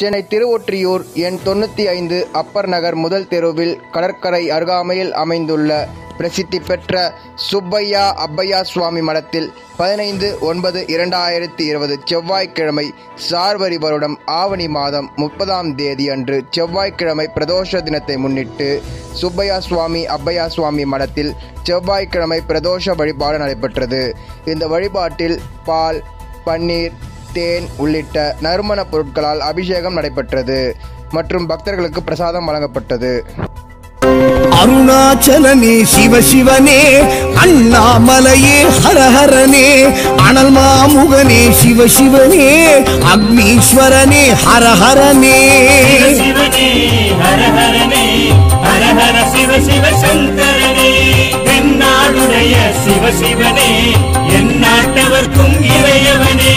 சென்னை திருவொற்றியூர் எண் தொண்ணூற்றி ஐந்து அப்பர் நகர் முதல் தெருவில் கடற்கரை அருகாமையில் அமைந்துள்ள பிரசித்தி பெற்ற சுப்பையா அப்பையா சுவாமி மடத்தில் பதினைந்து ஒன்பது இரண்டாயிரத்தி இருபது செவ்வாய்க்கிழமை சார்வரி வருடம் ஆவணி மாதம் முப்பதாம் தேதி அன்று செவ்வாய்க்கிழமை பிரதோஷ தினத்தை முன்னிட்டு சுப்பையா சுவாமி அப்பையா சுவாமி மடத்தில் செவ்வாய்க்கிழமை பிரதோஷ வழிபாடு நடைபெற்றது இந்த வழிபாட்டில் பால் பன்னீர் தேன் உள்ளிட்ட நறுமண பொருட்களால் அபிஷேகம் நடைபெற்றது மற்றும் பக்தர்களுக்கு பிரசாதம் வழங்கப்பட்டது அருணாச்சலனே சிவ சிவனே அண்ணாமலையே ஹரஹரனே அனல் மாமுகனே சிவ சிவனே அக்னீஸ்வரனே ஹரஹரனே சிவனே ஹர ஹரனே ஹர ஹர சிவ சிவ சங்கரனே தென்னாடுடைய சிவ சிவனே என் நாட்டவர்க்கும் இறையவனே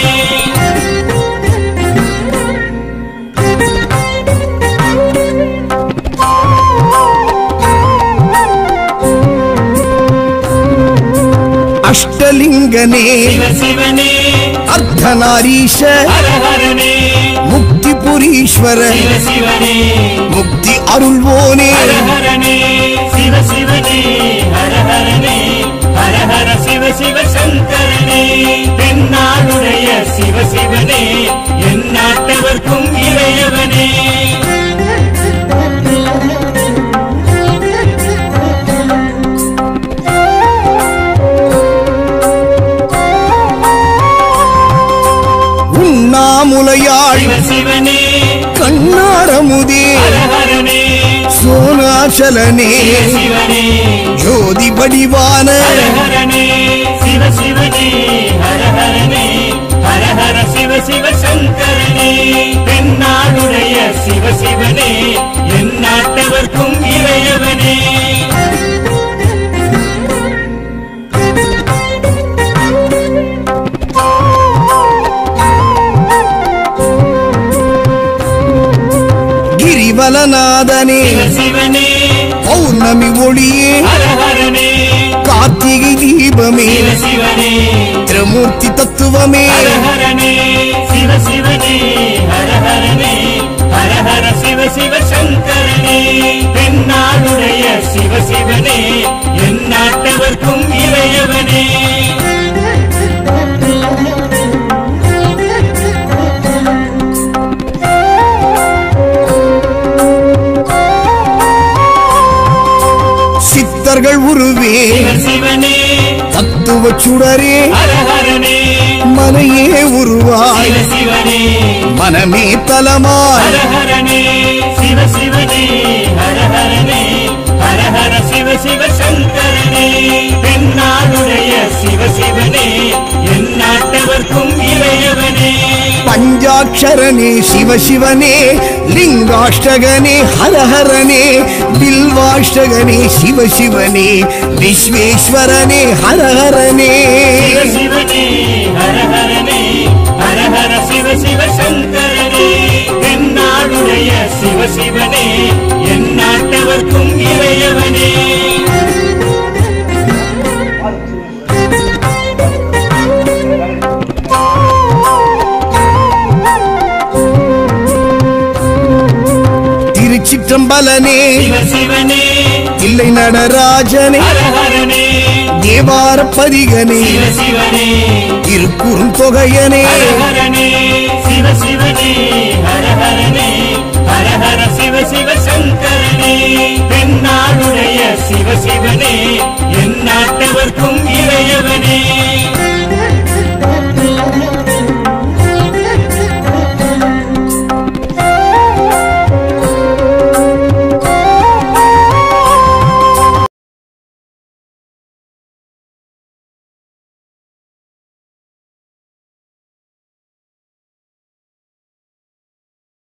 அஷ்டலிங்கனே சிவ சிவனே அர்த்தநாரீஷ ஹர ஹரனே முக்திபுரீஸ்வர சிவ சிவனே முக்தி அருள்வோனே ஹர ஹரனே சிவ சிவனே ஹர ஹரனே ஹர ஹர சிவ சிவ சங்கரனே தென்னாடுடைய சிவ சிவனே என் நாட்டவர்க்கும் இறையவனே உண்ணாமுலையாள் சிவ சிவனே கண்ணாரமுதே ஹர ஹரனே சோனாச்சலனே சிவ சிவனே ஜோதி வடிவான ஹர ஹரனே சிவ சிவனே ஹர ஹரனே ஹர ஹர சிவ சிவ சங்கரனே தென்னாடுடைய சிவ சிவனே என் நாட்டவர்க்கும் இறையவனே கிரிவலநாதனே சிவ சிவனே பௌர்ணமி ஒளியே ஹர ஹரனே கார்த்திகை தீபமே சிவ சிவனே திரமூர்த்தி தத்துவமே ஹர ஹரனே சிவ சிவனே ஹர ஹரனே ஹர ஹர சிவ சிவ சங்கரனே தென்னாடுடைய சிவ சிவனே என் நாட்டவர்க்கும் இறையவனே சித்தர்கள் உருவே சிவ சிவனே தத்துவ சுடரே ஹர ஹரனே மனையே உருவாய் சிவ சிவனே மனமே தலமாய் ஹர ஹரனே சிவ சிவனே ஹர ஹரனே ஹர ஹர சிவ சிவ சங்கரனே தென்னாடுடைய சிவ சிவனே என் நாட்டவர்க்கும் இறையவனே பஞ்சாட்சரனே சிவ சிவனே லிங்காஷ்டகனே ஹரஹரனே பில்வாஷ்டகனே சிவ சிவனே விஸ்வேஸ்வரனே ஹரஹரனே சிவ சிவனே ஹர ஹரனே ஹர ஹர சிவ சிவ சங்கரனே தென்னாடுடைய சிவ சிவனே என் நாட்டவர்க்கும் இறையவனே திருச்சிற்றம்பலனே சிவ சிவனே இல்லை நடராஜனே ஹர ஹரனே தேவார பதிகனே சிவ சிவனே திருக்குறும் தொகையனே ஹர ஹரனே சிவ சிவனே ஹர ஹரனே ஹர ஹர சிவ சிவ சங்கரனே தென்னாடுடைய சிவ சிவனே என் நாட்டவர்க்கும் இறையவனே